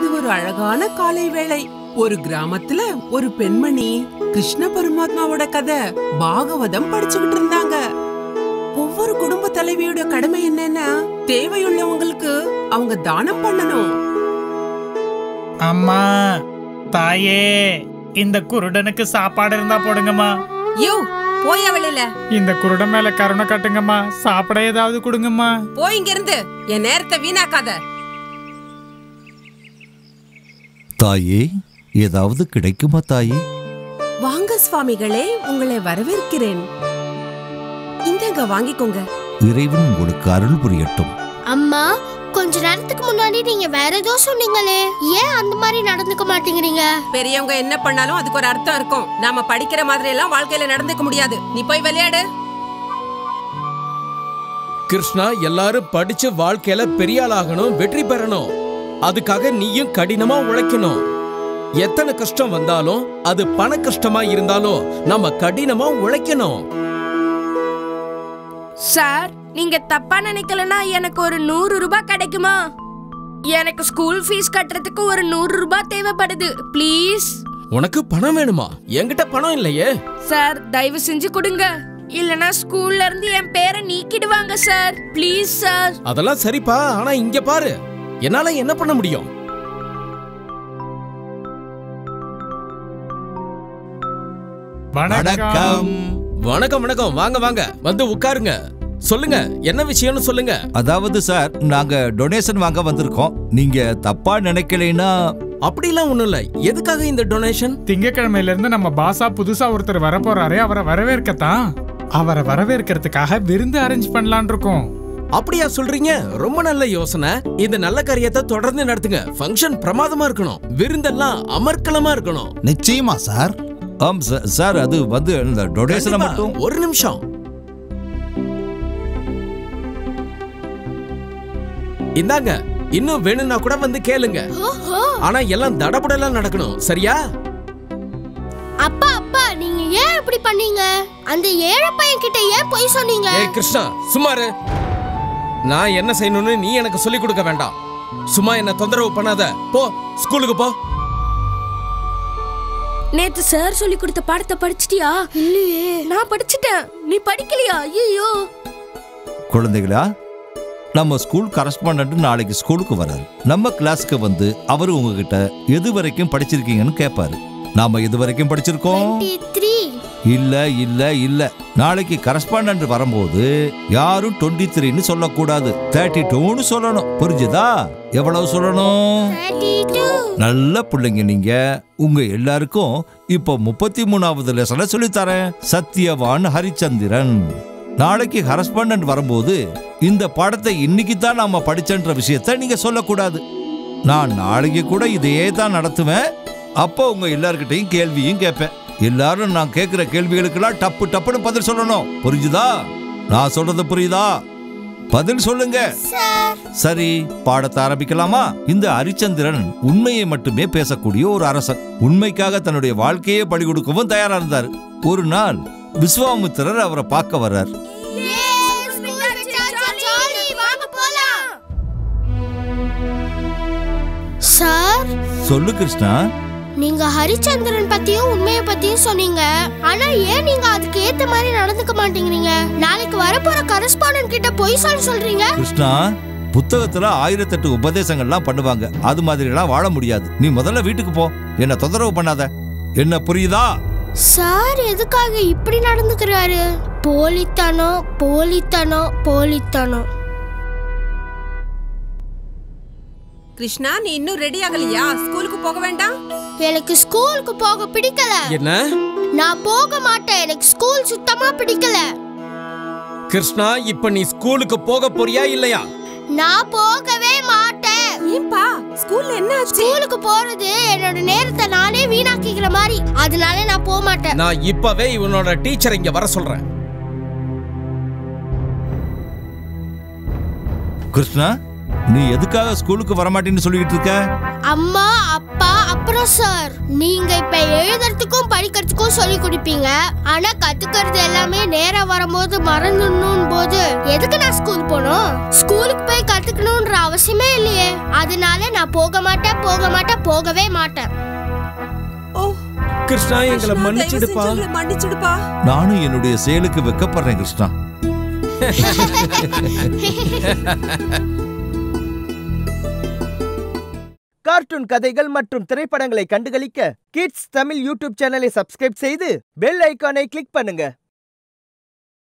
அது ஒரு அழகான காலை வேளை ஒரு கிராமத்துல ஒரு பெண்மணி கிருஷ்ண பரமாத்மாவோட கதை பாகவதம் படிச்சுக்கிட்டு இருந்தாங்க ஒவ்வொரு குடும்ப தலைவியோட கடமை என்னன்னா தேவையுள்ளவங்களுக்கு அவங்க தானம் பண்ணணும் அம்மா தாயே இந்த குருடனுக்கு சாப்பாடு இருந்தா போடுங்கம்மா யோ போய் வெளியில இந்த குருடன் மேல கருணை காட்டுங்கம்மா சாப்பிட ஏதாவது கொடுங்கம்மா போய் இங்க இருந்து என் நேரத்தை வீணாக்காத தாயே ஏதாவது கிடைக்குமா தாயே வாங்க சுவாமிகளே உங்களை வரவேற்கிறேன் இந்தங்க வாங்கிக்கோங்க இறைவன் உங்களுக்கு அருள் புரியட்டும் அம்மா கொஞ்ச நேரத்துக்கு முன்னாடி நீங்க வேற ஏதோ சொன்னீங்களே ஏன் அந்த மாதிரி நடந்துக்க மாட்டேங்கிறீங்க பெரியவங்க என்ன பண்ணாலும் அதுக்கு ஒரு அர்த்தம் இருக்கும் நாம படிக்கிற மாதிரி எல்லாம் வாழ்க்கையில நடந்துக்க முடியாது நீ போய் விளையாடு கிருஷ்ணா எல்லாரும் படிச்சு வாழ்க்கையில பெரிய ஆளாகணும் வெற்றி பெறணும் அதுக்காக நீயும் கடினமா உழைக்கணும் எத்தனை கஷ்டம் வந்தாலும் அது பண கஷ்டமா இருந்தாலும் நம்ம கடினமா உழைக்கணும் சார் நீங்க தப்பா நினைக்கலனா எனக்கு ஒரு நூறு ரூபாய் கிடைக்குமா எனக்கு ஸ்கூல் ஃபீஸ் கட்டுறதுக்கு ஒரு நூறு ரூபாய் தேவைப்படுது ப்ளீஸ் உனக்கு பணம் வேணுமா என்கிட்ட பணம் இல்லையே சார் தயவு செஞ்சு கொடுங்க இல்லனா ஸ்கூல்ல இருந்து என் பேரை நீக்கிடுவாங்க சார் ப்ளீஸ் சார் அதெல்லாம் சரிப்பா ஆனா இங்க பாரு என்னால என்ன பண்ண முடியும் வணக்கம் வணக்கம் வணக்கம் வாங்க வாங்க வந்து உட்காருங்க சொல்லுங்க என்ன விஷயம்னு சொல்லுங்க அதாவது சார் நாங்க டொனேஷன் வாங்க வந்திருக்கோம் நீங்க தப்பா நினைக்கலைன்னா அப்படிலாம் ஒண்ணும் இல்ல எதுக்காக இந்த டொனேஷன் திங்கக்கிழமையில இருந்து நம்ம பாசா புதுசா ஒருத்தர் வர போறாரே அவரை வரவேற்கத்தான் அவரை வரவேற்கிறதுக்காக விருந்து அரேஞ்ச் பண்ணலான் இருக்கோம் அப்படியா சொல்றீங்க ரொம்ப நல்ல யோசனை இந்த நல்ல காரியத்தை தொடர்ந்து நடத்துங்க ஃபங்க்ஷன் பிரமாதமா இருக்கணும் விருந்தெல்லாம் அமர்க்கலமா இருக்கணும் நிச்சயமா சார் ஆம் சார் சார் அது வந்து இந்த டொனேஷனை கண்டிப்பா. மட்டும் ஒரு நிமிஷம் இந்தாங்க இன்னும் வேணும்னா கூட வந்து கேளுங்க ஆனா எல்லாம் தடபுடலாம் நடக்கணும் சரியா அப்பா அப்பா நீங்க ஏன் இப்படி பண்ணீங்க அந்த ஏழை பையன் கிட்ட ஏன் பொய் சொன்னீங்க ஏய் கிருஷ்ணா சுமாரு நான் என்ன செய்யணும்னு நீ எனக்கு சொல்லி கொடுக்க வேண்டாம் சும்மா என்ன தொந்தரவு பண்ணாத போ ஸ்கூலுக்கு போ நேத்து சார் சொல்லி கொடுத்த பாடத்தை படிச்சிட்டியா இல்லையே நான் படிச்சிட்டேன் நீ படிக்கலையா ஐயோ குழந்தைகளா நம்ம ஸ்கூல் கரஸ்பாண்டன்ட் நாளைக்கு ஸ்கூலுக்கு வராரு நம்ம கிளாஸ்க்கு வந்து அவரு உங்ககிட்ட எது வரைக்கும் படிச்சிருக்கீங்கன்னு கேட்பாரு நாம எது வரைக்கும் படிச்சிருக்கோம் த்ரீ இல்ல இல்ல இல்ல நாளைக்கு கரஸ்பாண்டன்ட் வரும்போது யாரும் டுவெண்ட்டி த்ரீன்னு சொல்லக்கூடாது தேர்ட்டி டூன்னு சொல்லணும் புரிஞ்சுதா எவ்வளவு சொல்லணும் நல்ல பிள்ளைங்க நீங்க உங்க எல்லாருக்கும் இப்போ முப்பத்தி மூணாவது லெசனை சொல்லித்தரேன் சத்யவான் ஹரிச்சந்திரன் நாளைக்கு கரஸ்பாண்டன்ட் வரும்போது இந்த பாடத்தை இன்னைக்கு தான் நாம படிச்சன்ற விஷயத்த நீங்க சொல்லக்கூடாது நான் நாளைக்கு கூட இதையே தான் நடத்துவேன் அப்போ உங்க எல்லார்கிட்டையும் கேள்வியும் கேட்பேன் எல்லாரும் நான் கேட்கிற கேள்விகளுக்கெல்லாம் டப்பு டப்புன்னு பதில் சொல்லணும் புரிஞ்சுதா நான் சொல்றது புரியுதா பதில் சொல்லுங்க சரி பாடத்தை ஆரம்பிக்கலாமா இந்த ஹரிச்சந்திரன் உண்மையை மட்டுமே பேசக்கூடிய ஒரு அரசன் உண்மைக்காக தன்னுடைய வாழ்க்கையே பலி கொடுக்கவும் தயாரா இருந்தார் ஒரு நாள் விஸ்வாமித்திரர் அவரை பார்க்க வர்றார் சார் சொல்லு கிருஷ்ணா நீங்க ஹரிச்சந்திரன் பத்தியும் உண்மைய பத்தியும் சொன்னீங்க ஆனா ஏன் நீங்க அதுக்கு ஏத்த மாதிரி நடந்துக்க மாட்டேங்கிறீங்க நாளைக்கு வரப்போற கரஸ்பாண்டன்ட் கிட்ட பொய் சொல்ல சொல்றீங்க கிருஷ்ணா புத்தகத்துல ஆயிரத்தெட்டு உபதேசங்கள்லாம் பண்ணுவாங்க அது மாதிரி எல்லாம் வாழ முடியாது நீ முதல்ல வீட்டுக்கு போ என்ன தொந்தரவு பண்ணாத என்ன புரியுதா சார் எதுக்காக இப்படி நடந்துக்கிறாரு போலித்தனம் போலித்தனம் போலித்தனம் கிருஷ்ணா நீ இன்னும் ரெடி ஆகலையா ஸ்கூலுக்கு போக வேண்டாம் எனக்கு ஸ்கூலுக்கு போக பிடிக்கல என்ன நான் போக மாட்டேன் எனக்கு ஸ்கூல் சுத்தமா பிடிக்கல கிருஷ்ணா இப்ப நீ ஸ்கூலுக்கு போக போறியா இல்லையா நான் போகவே மாட்டேன் ஏன்பா ஸ்கூல்ல என்ன ஆச்சு ஸ்கூலுக்கு போறது என்னோட நேரத்தை நானே வீணாக்கிக்கிற மாதிரி அதனால நான் போக மாட்டேன் நான் இப்பவே இவனோட டீச்சர் இங்க வர சொல்றேன் கிருஷ்ணா நீ எதுக்காக ஸ்கூலுக்கு வரமாட்டேன்னு சொல்லிக்கிட்டு இருக்க அம்மா அப்பா அப்புறம் சார் நீங்க இப்ப எழுதுறதுக்கும் படிக்கிறதுக்கும் சொல்லி கொடுப்பீங்க ஆனா கத்துக்கிறது எல்லாமே நேரா வரும்போது மறந்துடணும் போது எதுக்கு நான் ஸ்கூல் போகணும் ஸ்கூலுக்கு போய் கத்துக்கணும்ன்ற அவசியமே இல்லையே அதனால நான் போக மாட்டேன் போக மாட்டேன் போகவே மாட்டேன் ஓ கிருஷ்ணா எங்களை கிருஷ்ணா, தயவு மன்னிச்சிடுப்பா செஞ்சு எங்களை மன்னிச்சிடுப்பா நானும் என்னுடைய செயலுக்கு வெக்கப்படுறேன் கிருஷ்ணா கார்ட்டூன் கதைகள் மற்றும் திரைப்படங்களை கண்டுகளிக்க கிட்ஸ் தமிழ் யூடியூப் சேனலை சப்ஸ்கிரைப் செய்து பெல் ஐகானை கிளிக் பண்ணுங்க